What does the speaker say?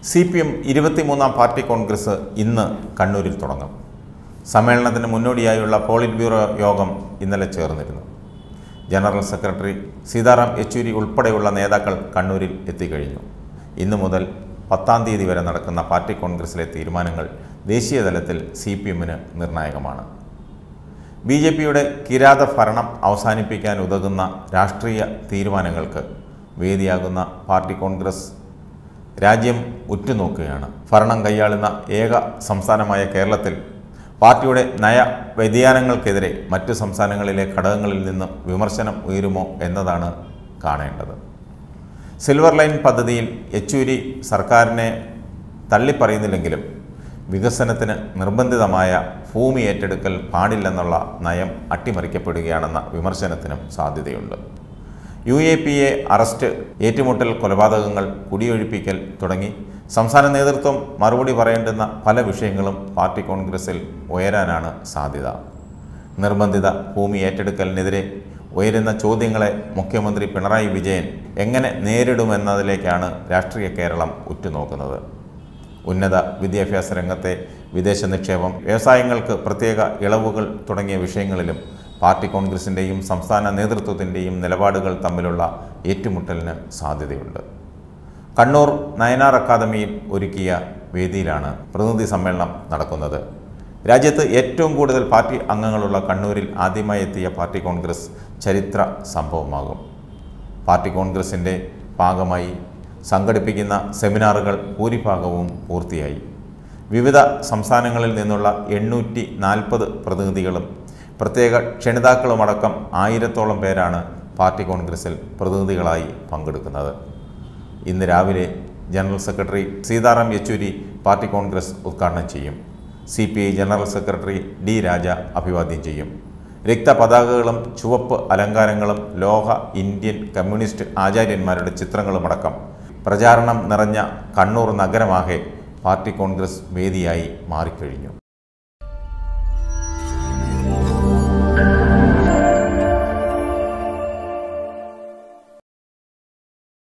C P M ഇരുപത്തിമൂന്നാം party congress ഇന്ന് കണ്ണൂരിൽ തുടങ്ങും സമ്മേളനത്തിന് മുന്നോടിയായുള്ള പോളിറ്റ് ബ്യൂറോ യോഗം ഇന്നലെ ചേർന്നിരുന്നു ജനറൽ സെക്രട്ടറി സീതാറാം യെച്ചൂരി ഉൾപ്പെടെയുള്ള നേതാക്കൾ കണ്ണൂരിൽ എത്തിക്കഴിഞ്ഞു ഇന്നു മുതൽ പത്താം തീയതി വരെ നടക്കുന്ന പാർട്ടി കോൺഗ്രസിലെ തീരുമാനങ്ങൾ ദേശീയ തലത്തിൽ സി പി എമ്മിന് നിർണായകമാണ് ബി ജെ പിയുടെ കിരാത ഭരണം അവസാനിപ്പിക്കാൻ ഉതകുന്ന രാഷ്ട്രീയ തീരുമാനങ്ങൾക്ക് വേദിയാകുന്ന പാർട്ടി കോൺഗ്രസ് രാജ്യം ഉറ്റുനോക്കുകയാണ് ഭരണം കൈയാളുന്ന ഏക സംസ്ഥാനമായ കേരളത്തിൽ പാർട്ടിയുടെ നയ വ്യതിയാനങ്ങൾക്കെതിരെ മറ്റു സംസ്ഥാനങ്ങളിലെ ഘടകങ്ങളിൽ നിന്ന് വിമർശനം ഉയരുമോ എന്നതാണ് കാണേണ്ടത് സിൽവർ ലൈൻ പദ്ധതിയിൽ യെച്ചൂരി സർക്കാരിനെ തള്ളിപ്പറയുന്നില്ലെങ്കിലും വികസനത്തിന് നിർബന്ധിതമായ ഭൂമി ഏറ്റെടുക്കൽ പാടില്ലെന്നുള്ള നയം അട്ടിമറിക്കപ്പെടുകയാണെന്ന വിമർശനത്തിനും സാധ്യതയുണ്ട് U A P A arrest ഏറ്റുമുട്ടൽ കൊലപാതകങ്ങൾ കുടിയൊഴിപ്പിക്കൽ തുടങ്ങി സംസ്ഥാന നേതൃത്വം മറുപടി പറയേണ്ടുന്ന പല വിഷയങ്ങളും പാർട്ടി കോൺഗ്രസിൽ ഉയരാനാണ് സാധ്യത നിർബന്ധിത ഭൂമി ഏറ്റെടുക്കലിനെതിരെ ഉയരുന്ന ചോദ്യങ്ങളെ മുഖ്യമന്ത്രി പിണറായി വിജയൻ എങ്ങനെ നേരിടുമെന്നതിലേക്കാണ് രാഷ്ട്രീയ കേരളം ഉറ്റുനോക്കുന്നത് ഉന്നത വിദ്യാഭ്യാസ രംഗത്തെ വിദേശ നിക്ഷേപം വ്യവസായങ്ങൾക്ക് പ്രത്യേക ഇളവുകൾ തുടങ്ങിയ വിഷയങ്ങളിലും പാർട്ടി കോൺഗ്രസിൻ്റെയും സംസ്ഥാന നേതൃത്വത്തിൻ്റെയും നിലപാടുകൾ തമ്മിലുള്ള ഏറ്റുമുട്ടലിന് സാധ്യതയുണ്ട് കണ്ണൂർ നയനാർ അക്കാദമിയിൽ ഒരുക്കിയ വേദിയിലാണ് പ്രതിനിധി സമ്മേളനം നടക്കുന്നത് രാജ്യത്ത് ഏറ്റവും കൂടുതൽ പാർട്ടി അംഗങ്ങളുള്ള കണ്ണൂരിൽ ആദ്യമായി എത്തിയ പാർട്ടി കോൺഗ്രസ് ചരിത്ര സംഭവമാകും പാർട്ടി കോൺഗ്രസിൻ്റെ ഭാഗമായി സംഘടിപ്പിക്കുന്ന സെമിനാറുകൾ ഭൂരിഭാഗവും പൂർത്തിയായി വിവിധ സംസ്ഥാനങ്ങളിൽ നിന്നുള്ള എണ്ണൂറ്റി നാൽപ്പത് പ്രതിനിധികളും പ്രത്യേക ക്ഷണിതാക്കളുമടക്കം ആയിരത്തോളം പേരാണ് പാർട്ടി കോൺഗ്രസിൽ പ്രതിനിധികളായി പങ്കെടുക്കുന്നത് ഇന്ന് രാവിലെ general secretary Sitaram Yechury party congress ഉദ്ഘാടനം ചെയ്യും C P I general secretary D Raja അഭിവാദ്യം ചെയ്യും രക്തപതാകകളും ചുവപ്പ് അലങ്കാരങ്ങളും ലോക ഇന്ത്യൻ കമ്മ്യൂണിസ്റ്റ് ആചാര്യന്മാരുടെ ചിത്രങ്ങളുമടക്കം പ്രചാരണം നിറഞ്ഞ കണ്ണൂർ നഗരമാകെ പാർട്ടി കോൺഗ്രസ് വേദിയായി മാറിക്കഴിഞ്ഞു